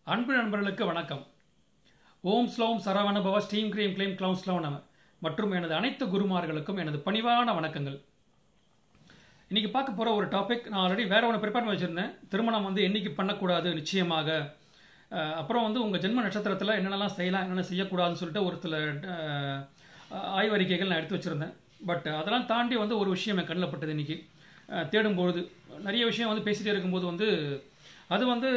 அன்பு நண்பர்களுக்கு வணக்கம் ஓம் ஸ்லோம் சரவண பவ ஸ்டீம் கிரீம் கிளீம் க்ளவுன் ஸ்லோம் நம மற்றும் எனது அனைத்து குருமார்களுக்கும் எனது பணிவான வணக்கங்கள் இன்னைக்கு பார்க்க போகிற ஒரு டாபிக் நான் ஆல்ரெடி வேற ஒன்று ப்ரிப்பேர் பண்ணி வச்சுருந்தேன் திருமணம் வந்து என்னைக்கு பண்ணக்கூடாது நிச்சயமாக அஹ், அப்புறம் வந்து உங்கள் ஜென்ம நட்சத்திரத்தில் என்னென்னலாம் செய்யலாம் என்னென்ன செய்யக்கூடாதுன்னு சொல்லிட்டு ஒரு சில அஹ், ஆய்வறிக்கைகள் நான் எடுத்து வச்சுருந்தேன் பட் அதெல்லாம் தாண்டி வந்து ஒரு விஷயம் என் கண்ணில் பட்டது இன்னைக்கு அஹ், தேடும்பொழுது நிறைய விஷயம் வந்து பேசிகிட்டே இருக்கும்போது வந்து அது வந்து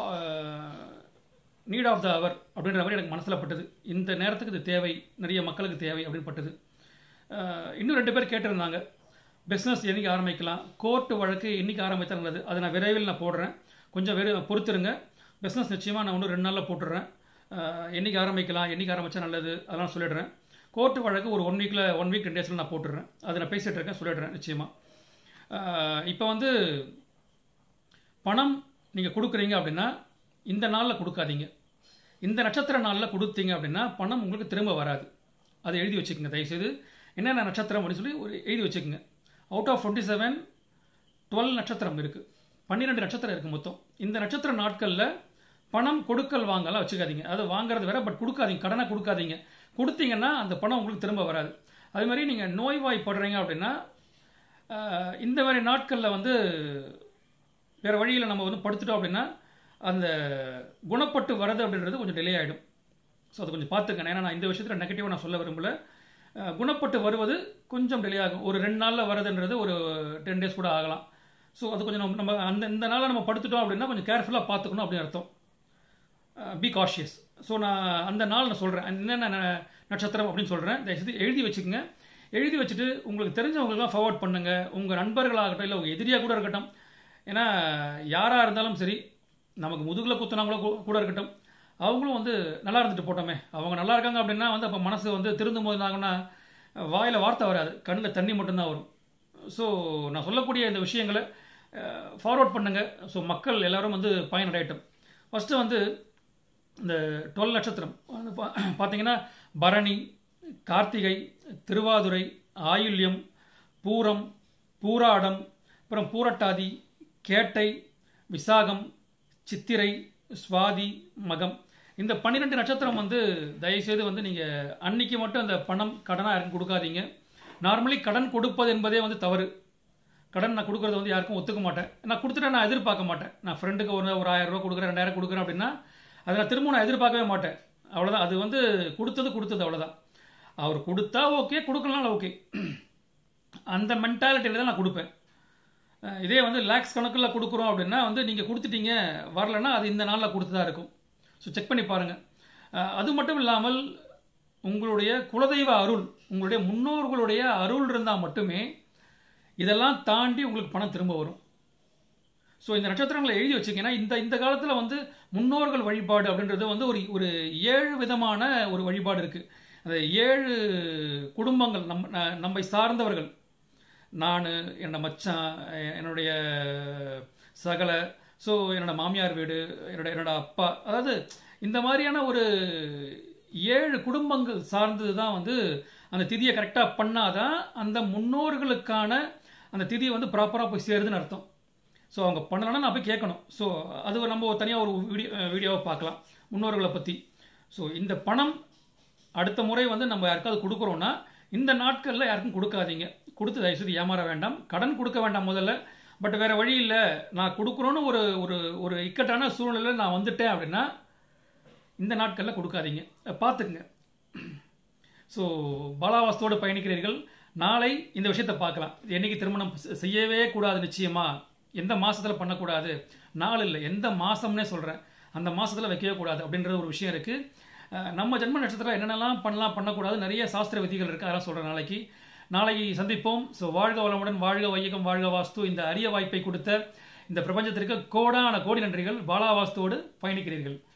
நீட் ஆஃப் த அவர் அப்படின்ற மாதிரி எனக்கு மனசில் பட்டது இந்த நேரத்துக்கு இது தேவை நிறைய மக்களுக்கு தேவை அப்படின்னு பட்டது அஹ், இன்னும் ரெண்டு பேர் கேட்டிருந்தாங்க பிஸ்னஸ் என்னைக்கு ஆரம்பிக்கலாம் கோர்ட்டு வழக்கு என்னைக்கு ஆரம்பித்தா நல்லது அதை நான் விரைவில் நான் போடுறேன் கொஞ்சம் வெறு பொறுத்துருங்க பிஸ்னஸ் நிச்சயமாக நான் இன்னும் ரெண்டு நாளில் போட்டுடுறேன் அஹ், என்னைக்கு ஆரம்பிக்கலாம் என்னைக்கு ஆரம்பித்தா நல்லது அதெல்லாம் சொல்லிடுறேன் கோர்ட்டு வழக்கு ஒரு ஒன் வீக்கில் ஒன் வீக் ரெண்டு டேஸில் நான் போட்டுடுறேன் அதை நான் பேசிகிட்டு இருக்கேன் சொல்லிடுறேன் நிச்சயமாக இப்போ வந்து பணம் நீங்கள் கொடுக்குறீங்க அப்படின்னா இந்த நாளில் கொடுக்காதீங்க இந்த நட்சத்திர நாளில் கொடுத்தீங்க அப்படின்னா பணம் உங்களுக்கு திரும்ப வராது அதை எழுதி வச்சுக்கோங்க தயவுசெய்து என்னென்ன நட்சத்திரம் அப்படின்னு சொல்லி ஒரு எழுதி வச்சுக்கோங்க out of twenty seven twelve நட்சத்திரம் இருக்குது பன்னிரெண்டு நட்சத்திரம் இருக்குது மொத்தம் இந்த நட்சத்திர நாட்களில் பணம் கொடுக்கல் வாங்கலாம் வச்சுக்காதீங்க அது வாங்குறது வேற பட் கொடுக்காதீங்க கடனை கொடுக்காதீங்க கொடுத்தீங்கன்னா அந்த பணம் உங்களுக்கு திரும்ப வராது அது மாதிரி நீங்கள் நோய்வாய்ப்படுறீங்க அப்படின்னா ஆஹ், இந்த மாதிரி நாட்களில் வந்து வேறு வழியில் நம்ம வந்து படுத்துட்டோம் அப்படின்னா அந்த குணப்பட்டு வரது அப்படின்றது கொஞ்சம் டிலே ஆகிடும் ஸோ அது கொஞ்சம் பார்த்துக்கணும் ஏன்னா நான் இந்த விஷயத்தில் நெகட்டிவாக நான் சொல்ல விரும்பல அஹ், குணப்பட்டு வருவது கொஞ்சம் டிலே ஆகும் ஒரு ரெண்டு நாளில் வரதுன்றது ஒரு டென் டேஸ் கூட ஆகலாம் ஸோ அது கொஞ்சம் நம்ம நம்ம அந்த இந்த நாளில் நம்ம படுத்துட்டோம் அப்படின்னா கொஞ்சம் கேர்ஃபுல்லாக பார்த்துக்கணும் அப்படின்னு அர்த்தம் பி காஷியஸ் ஸோ நான் அந்த நாள் நான் சொல்கிறேன் என்னென்ன ந- நட்சத்திரம் அப்படின்னு சொல்கிறேன் தயவுசெய்து எழுதி வச்சுக்கோங்க எழுதி வச்சுட்டு உங்களுக்கு தெரிஞ்சவங்களுக்குலாம் ஃபார்வர்ட் பண்ணுங்கள் உங்கள் நண்பர்களாகட்டும் இல்லை உங்கள் எதிரியாக கூட இருக்கட்டும் ஏன்னா யாராக இருந்தாலும் சரி நமக்கு முதுகில் குத்துனவங்களோ கூ- கூட இருக்கட்டும் அவங்களும் வந்து நல்லா இருந்துட்டு போட்டோமே அவங்க நல்லா இருக்காங்க அப்படின்னா வந்து அப்போ மனசு வந்து திருந்தும் போது என்னாகும்னா வாயில் வார்த்தை வராது கண்ணில் தண்ணி மட்டும்தான் வரும் ஸோ நான் சொல்லக்கூடிய இந்த விஷயங்களை ஃபார்வர்ட் பண்ணுங்கள் ஸோ மக்கள் எல்லாரும் வந்து பயனடையட்டும் ஃபஸ்ட்டு வந்து இந்த டுவெல் நட்சத்திரம் வந்து பா- பார்த்தீங்கன்னா பரணி கார்த்திகை திருவாதுரை ஆயுள்யம் பூரம் பூராடம் அப்புறம் பூரட்டாதி கேட்டை விசாகம் சித்திரை சுவாதி மகம் இந்த பன்னிரெண்டு நட்சத்திரம் வந்து தயவுசெய்து வந்து நீங்கள் அன்னைக்கு மட்டும் அந்த பணம் கடனாக யாருக்கும் கொடுக்காதீங்க நார்மலி கடன் கொடுப்பது என்பதே வந்து தவறு கடன் நான் கொடுக்கறது வந்து யாருக்கும் ஒத்துக்க மாட்டேன் நான் கொடுத்துட்டா நான் எதிர்பார்க்க மாட்டேன் நான் ஃப்ரெண்டுக்கு ஒரு ஒரு ஆயிரம் ரூபா கொடுக்குறேன் ரெண்டாயிரம் கொடுக்குறேன் அப்படின்னா அதை நான் திரும்ப நான் எதிர்பார்க்கவே மாட்டேன் அவ்வளோதான் அது வந்து கொடுத்தது கொடுத்தது அவ்வளோதான் அவர் கொடுத்தா ஓகே கொடுக்கலனாலும் ஓகே அந்த மென்டாலிட்டியில் தான் நான் கொடுப்பேன் அஹ் இதே வந்து லேக்ஸ் கணக்கில் கொடுக்குறோம் அப்படின்னா வந்து நீங்கள் கொடுத்துட்டீங்க வரலன்னா அது இந்த நாளில் கொடுத்ததா இருக்கும் ஸோ செக் பண்ணி பாருங்கள் அது மட்டும் இல்லாமல் உங்களுடைய குலதெய்வ அருள் உங்களுடைய முன்னோர்களுடைய அருள் இருந்தால் மட்டுமே இதெல்லாம் தாண்டி உங்களுக்கு பணம் திரும்ப வரும் ஸோ இந்த நட்சத்திரங்களை எழுதி வச்சுக்கங்கன்னா இந்த இந்த காலத்தில் வந்து முன்னோர்கள் வழிபாடு அப்படின்றது வந்து ஒரு ஒரு ஏழு விதமான ஒரு வழிபாடு இருக்குது அந்த ஏழு குடும்பங்கள் நம் ந- நம்மை சார்ந்தவர்கள் நான் என்னோட மச்சான் எ- என்னுடைய சகல ஸோ என்னோட மாமியார் வீடு என்னோட என்னோட அப்பா அதாவது இந்த மாதிரியான ஒரு ஏழு குடும்பங்கள் சார்ந்தது தான் வந்து அந்த திதியை கரெக்டாக பண்ணாதான் அந்த முன்னோர்களுக்கான அந்த திதியை வந்து ப்ராப்பராக போய் சேருதுன்னு அர்த்தம் ஸோ அவங்க பண்ணலன்னா நான் போய் கேட்கணும் ஸோ அது ஒரு நம்ம ஒரு தனியாக ஒரு வீடியோ வீடியோவை பார்க்கலாம் முன்னோர்களை பற்றி ஸோ இந்த பணம் அடுத்த முறை வந்து நம்ம யாருக்காவது கொடுக்குறோன்னா இந்த நாட்களில் யாருக்கும் கொடுக்காதீங்க கொடுத்து தயவுசெய்து ஏமாற வேண்டாம் கடன் கொடுக்க வேண்டாம் முதல்ல பட் வேற வழி இல்லை நான் கொடுக்குறோன்னு ஒரு ஒரு ஒரு இக்கட்டான சூழ்நிலையில் நான் வந்துட்டேன் அப்படின்னா இந்த நாட்களில் கொடுக்காதீங்க பார்த்துக்குங்க ஸோ பாலாவாசத்தோடு பயணிக்கிறீர்கள் நாளை இந்த விஷயத்தை பார்க்கலாம் இது என்னைக்கு திருமணம் செ- செய்யவே கூடாது நிச்சயமா எந்த மாசத்துல பண்ணக்கூடாது நாள் இல்லை எந்த மாசம்னே சொல்றேன் அந்த மாசத்துல வைக்கவே கூடாது அப்படின்ற ஒரு விஷயம் இருக்கு அஹ் நம்ம ஜென்ம நட்சத்திரம் என்னென்னலாம் பண்ணலாம் பண்ணக்கூடாது நிறைய சாஸ்திர விதிகள் இருக்கு அதெல்லாம் சொல்றேன் நாளைக்கு நாளைக்கு சந்திப்போம் ஸோ வாழ்க வளமுடன் வாழ்க வையகம் வாழ்க வாஸ்து இந்த அரிய வாய்ப்பை கொடுத்த இந்த பிரபஞ்சத்திற்கு கோடான கோடி நன்றிகள் பாலா வாஸ்துவோடு பயணிக்கிறீர்கள்